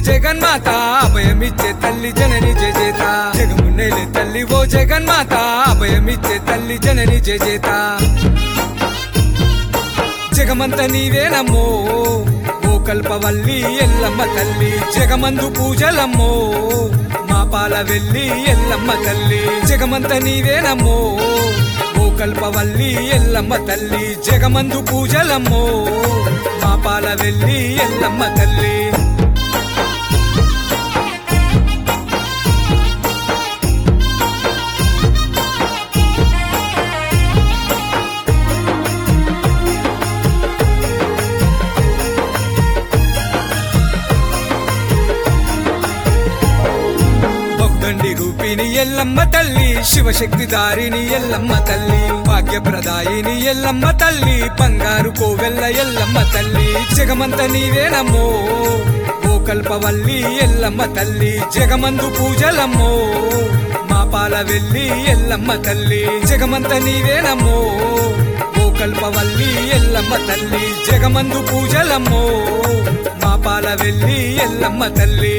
జగన్మాత అభయమిచ్చే తల్లి జనని జేజేత జగమున్నేలే తల్లి ఓ జగన్మాత అభయమిచ్చే తల్లి జనని జేజేత జగమంత నీవేనమ్మో ఓ కల్పవల్లి ఎల్లమ్మ తల్లి జగమందు పూజలమ్మో మా పాల వెళ్ళి ఎల్లమ్మ తల్లి జగమంత నీవేనమ్మో ఓ కల్పవల్లి ఎల్లమ్మ తల్లి జగమందు పూజలమ్మో మా పాల వెళ్ళి ఎల్లమ్మ తల్లి బహుదండి రూపిణి ఎల్లమ్మ తల్లి శివశక్తి దారిని ఎల్లమ్మ తల్లి భాగ్యప్రదాయిని ఎల్లమ్మ తల్లి బంగారు కోవెల్ల ఎల్లమ్మ తల్లి జగమంత నీవేనమ్మో ఓ కల్పవల్లి ఎల్లమ్మ తల్లి జగమందు పూజలమ్మో మా పాల వెళ్ళి ఎల్లమ్మ తల్లి జగమంత నీవేనమ్మో ఓ కల్పవల్లి ఎల్లమ్మ తల్లి జగమందు పూజలమ్మో మా పాల వెళ్ళి ఎల్లమ్మ తల్లి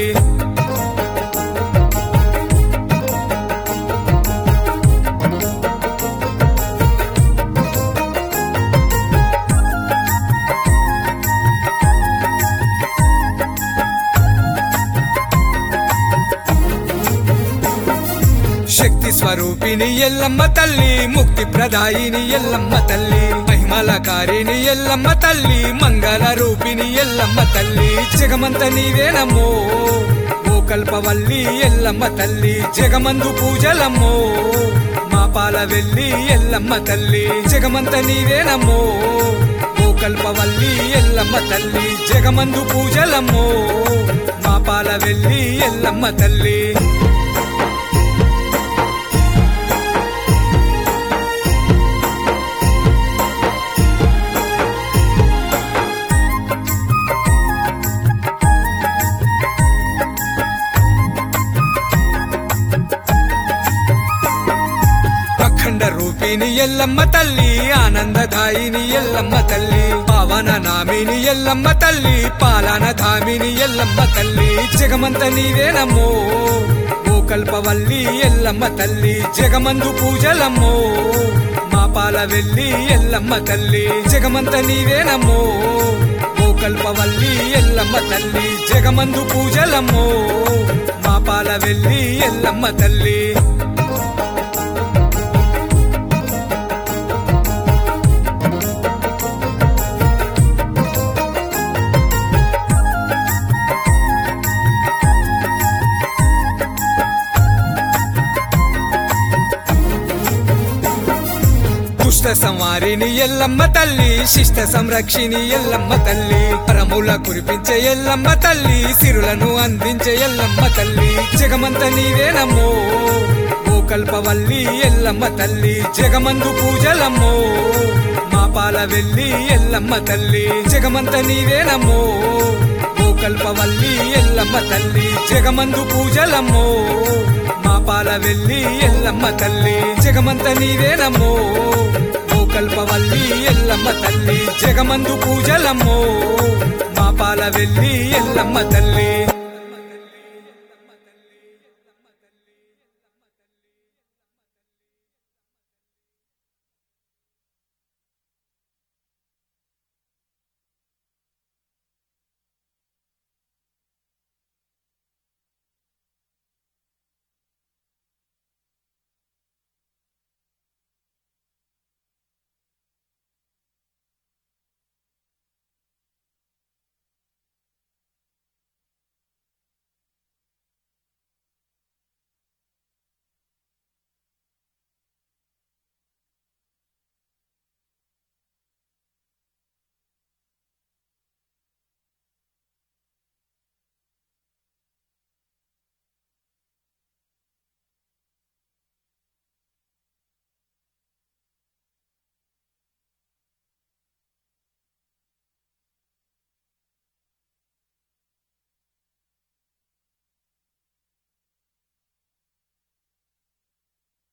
శక్తి స్వరూపిణి ఎల్లమ్మ తల్లి ముక్తి ప్రదాయిని ఎల్లమ్మ తల్లి మహిమలకారిణి ఎల్లమ్మ తల్లి మంగళ రూపిణి ఎల్లమ్మ తల్లి జగమంత నీవేనమ్మో ఓ కల్పవల్లి ఎల్లమ్మ తల్లి జగమందు పూజలమ్మో మా పాల వెళ్ళి ఎల్లమ్మ తల్లి జగమంత నీవేనమ్మో ఓ కల్పవల్లి ఎల్లమ్మ తల్లి జగమందు పూజలమ్మో మా పాల వెళ్ళి ఎల్లమ్మ తల్లి అఖండ రూపిణి ఎల్లమ్మ తల్లి ఆనందదాయిని ఎల్లమ్మ తల్లి పావన నామిని ఎల్లమ్మ తల్లి పాలన ధామిని ఎల్లమ్మ తల్లి జగమంత నీవేనమ్మో ఓ కల్పవల్లి ఎల్లమ్మ తల్లి జగమందు పూజలమ్మో మా పాల వెళ్ళి ఎల్లమ్మ తల్లి జగమంత నీవేనమ్మో ఓ కల్పవల్లి ఎల్లమ్మ తల్లి జగమందు పూజలమ్మో మా పాల వెళ్ళి ఎల్లమ్మ తల్లి దుష్ట సంవారిని ఎల్లమ్మ తల్లి శిష్ట సంరక్షిణి ఎల్లమ్మ తల్లి పరముల కురిపించే ఎల్లమ్మ తల్లి సిరులను అందించే ఎల్లమ్మ తల్లి జగమంత నీవేనమ్మో ఓ కల్పవల్లి ఎల్లమ్మ తల్లి జగమందు పూజలమ్మో మా పాల వెళ్ళి ఎల్లమ్మ తల్లి జగమంత నీవేనమ్మో ఓ కల్పవల్లి ఎల్లమ్మ తల్లి జగమందు పూజలమ్మో మా పాల వెళ్ళి ఎల్లమ్మ తల్లి జగమంత నీవేనమ్మో ఓ కల్పవల్లి ఎల్లమ్మ తల్లి జగమందు పూజలమ్మో మా పాల వెళ్ళి ఎల్లమ్మ తల్లి